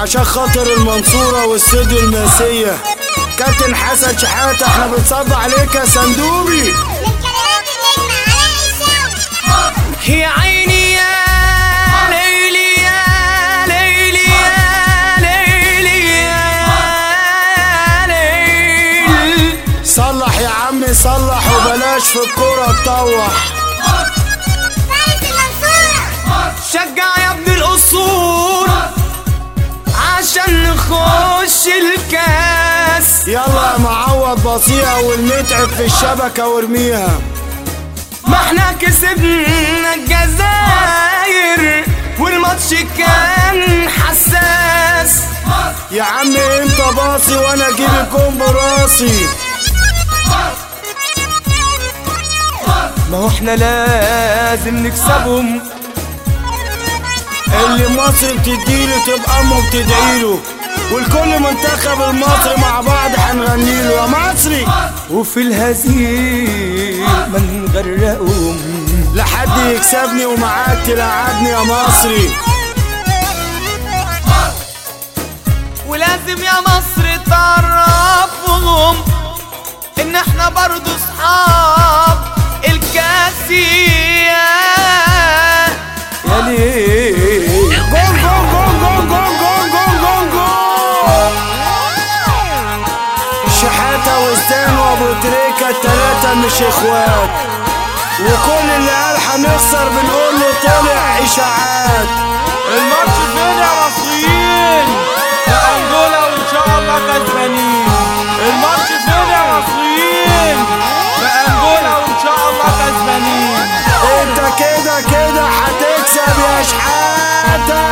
عشان خاطر المنصورة واستوديو الماسية كابتن حسن شحاتة احنا بنصب عليك يا صندوقي للكلمات النجم علاء الشاوي يا عيني يا ليلي يا ليلي يا ليلي يا ليل صلح يا عمي صلح وبلاش في الكورة تطوح فارس المنصورة شجع يا ابن الأصول عشان نخش الكاس يلا يا معوض بطيئة والمتعب في الشبكة وارميها ما احنا كسبنا الجزاير والماتش كان حساس يا عم امتى باصي وانا اجيب الجون براسي ما هو احنا لازم نكسبهم اللي مصر بتديله تبقى امه بتدعيله والكل منتخب المصري مع بعض هنغنيله يا مصري وفي الهزيمة نغرقهم لحد يكسبني ومعاك تلعبني يا مصري ولازم يا مصر تعرفهم ان احنا برضو صحاب الكاسية يا ليل جون جون جون جون جون جون جون جون جون شحاتة وستان وابو تريكة التلاتة مش اخوات وكل اللي قال هنخسر بنقول له طلع اشاعات الماتش فين يا مصريين يا انجولا وان شاء الله كسبانين الماتش فين يا مصريين يا انجولا وان شاء الله كسبانين انت كده كده هتكسب يا شحاتة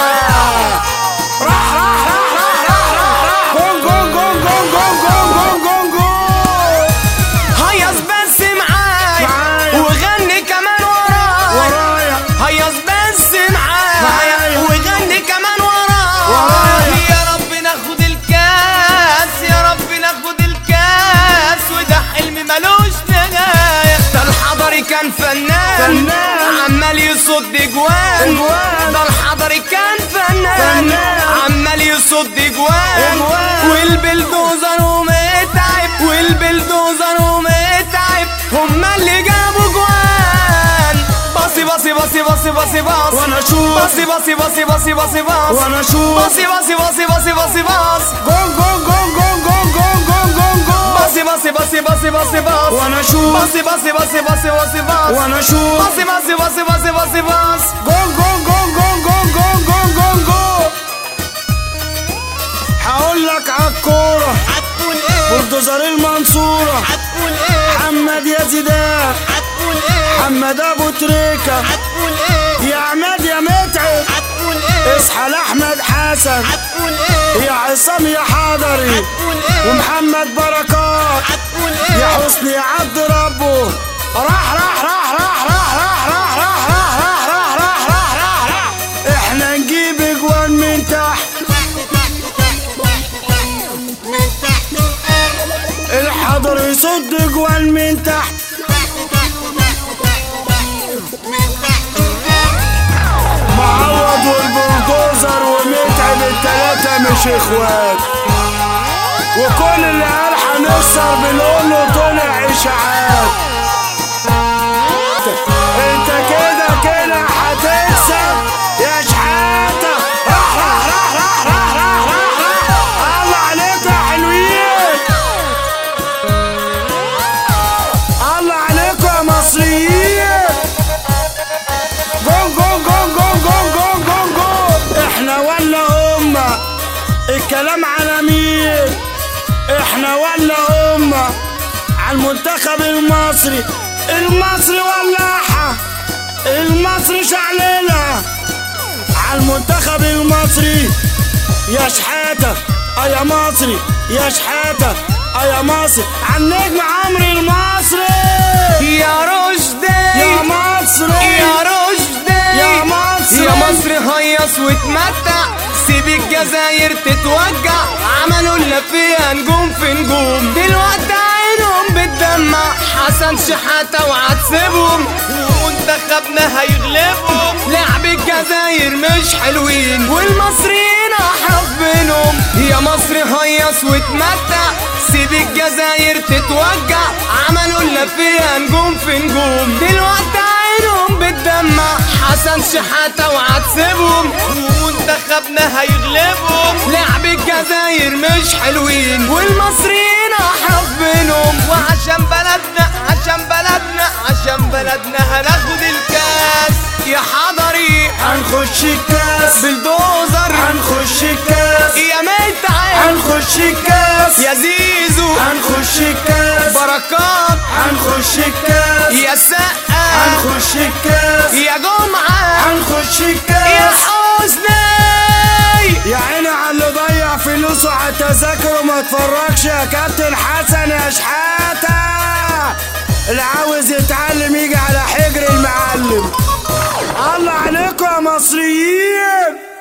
راح راح راح راح راح راح راح جون جون جون جون جون جون جون جون جون هيص بس معايا معايا. وغني كمان ورايا ورايا هيص بس معايا معايا. وغني كمان ورايا ورايا. يا رب ناخد الكاس يا رب ناخد الكاس وده حلم ملوش نهاية ده الحضري كان فنان فنان. عمال يصد جوان أجوان. ده الحضري كان فنان فنان. عمال يصد جوان أجوان. والبلدوزر ومتعب والبلدوزر ومتعب هما اللي جابوا جوان باصي باصي باصي باصي باصي باص وانا اشوف باصي باصي باصي باصي باصي باص وانا اشوف باصي باصي باصي باصي باصي باص جون جون جون جون جون جون جون جون جون باصي باصي باصي باصي باصي باص وانا اشوف باصي باصي باصي باصي باصي باص وانا اشوف باصي باصي باصي باصي باصي باص جون جون جون جون جون جون جون جون جون هقول لك عالكورة هتقول ايه بلدوزر المنصورة هتقول ايه حمد يا زيدان هتقول ايه حمد ابو تريكة هتقول ايه يا عماد يا متعب هتقول ايه اصحى لاحمد حسن هتقول ايه يا عصام يا حضري هتقول ايه ومحمد بركات هتقول يا ايه حسني يا عبد ربه راح راح راح راح راح راح راح راح راح راح راح راح راح راح راح احنا نجيب اجوان من تحت الحضر يصد اجوان من تحت معوض والبلدوزر ومتعب التلاتة مش اخوات وكل اللي قال هنخسر بنقول له طلع اشاعات انت كده كده هتكسب يا شحاتة راح راح راح راح راح راح راح راح الله عليك يا حلوين الله عليكم يا مصريين جون جون جون جون جون جون جون جون احنا ولا هما الكلام على مين احنا ولا هما على المنتخب المصري المصري ولاحة المصري شعللة على المنتخب المصري يا شحاتة اه يا مصري يا شحاتة اه يا مصري على النجم عمرو المصري يا رشدي يا مصري يا رشدي يا مصري يا مصر هيص واتمتع سيب الجزاير تتوجع عملوا لنا فيها نجوم في نجوم دلوقتي عينهم بتدمع حسن شحاتة وهتسيبهم ومنتخبنا هيغلبهم لعب الجزاير مش حلوين والمصريين احرف منهم يا مصر هيص واتمتع سيب الجزاير تتوجع عملوا لنا فيها نجوم في نجوم دلوقتي عينهم بتدمع حسن شحاتة وهتسيبهم ومنتخبنا هيغلبهم لعب الجزاير مش حلوين والمصريين احرف منهم وعشان بلدنا عشان بلدنا عشان بلدنا هناخد الكاس يا حضري هنخش الكاس بالدوزر هنخش الكاس يا متعب هنخش الكاس يا زيزو هنخش الكاس بركات هنخش الكاس يا سقا هنخش الكاس يا جمعة هنخش يا الكاس حسني يا عيني على اللي ضيع فلوسه على التذاكر وما اتفرجش يا كابتن حسن يا شحاتة اللي عاوز يتعلم يجي على حجر المعلم الله عليكم يا مصريين